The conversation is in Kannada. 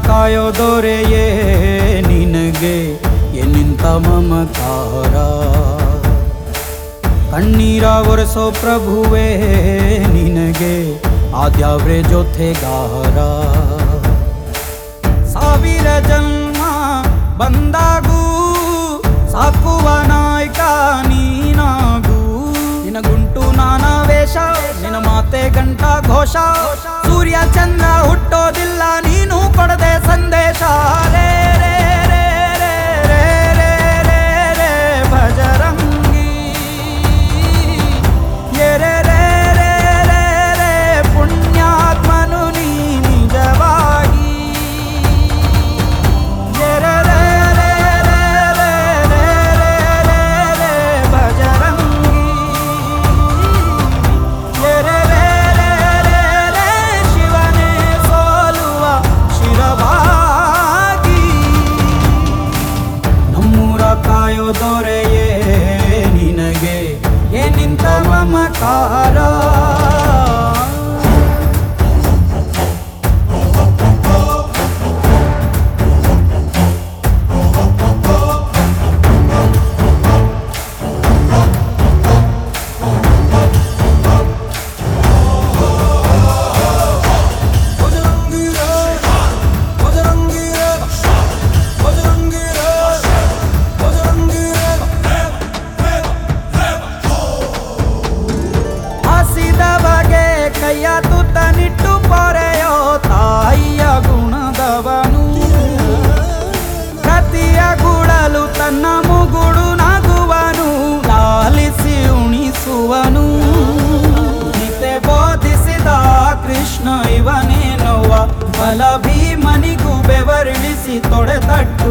ಕಾಯೋ ದೊರೆಯೇ ನಿನಗೆ ಎನ್ನಿಂತ ಮಮಕಾರ ಕಣ್ಣೀರ ಒರೆಸೋ ಪ್ರಭುವೇ ನಿನಗೆ ಆದ್ಯಾವ್ರೆ ಜೊತೆಗಾರ ಸಾವಿರ ಜನ್ಮ ಬಂದಾಗೂ ಸಾಕುವ ನಾಯಕ ನೀನಾಗೂ ನಿನಗುಂಟು ನಾನಾ ವೇಷ ನಿನ್ನ ಮಾತೆ ಗಂಟ ಘೋಷ ಸೂರ್ಯ ಚಂದ್ರ ಹುಟ್ಟೋದಿಲ್ಲ ನೀನು ಕೊಡದೆ ಸಂದೇಶ ರೇ ರೇ ರೇ ರೇ ರೇ ರೇ ರೇ ರೇ ಭಜರಂಗಿ ಎ ರೇ ರೇ ರೇ ರೇ ರೇ ಪುಣ್ಯಾತ್ಮನು ನೀ ನಿಜವಾಗಿ ಎ ರೇ ರೇ ರೇ ರೇ ರೇ ರೇ ರೇ ರೇ ರೇ ಭಜರಂಗಿ ಎ ರೇ ರೇ ರೇ ರೇ ರೇ ಶಿವನೇ ಸೋಲುವ ಶಿರವಾಗಿ ನಮ್ಮೂರ ಕಾಯೋ ದೊರೆಯೇ ನಿನಗೆ ಏನಿಂತ ಮಮಕಾರ ಹಸಿದ ಬಗೆ ಕೈಯ ತುತ್ತ ನಿಟ್ಟು ಪೊರೆಯೋ ತಾಯಿಯ ಗುಣದವನು ಪ್ರತಿಯ ಗುಡಲು ತನ್ನ ಮುಗುಡು ನಗುವನು ಲಾಲಿಸಿ ಉಣಿಸುವನು ಗೀತೆ ಬೋಧಿಸಿದ ಕೃಷ್ಣ ಇವನೇನೋವ ಬಲ ಭೀಮನಿಗೂ ಬೆವರಿಳಿಸಿ ತೊಡೆ ತಟ್ಟ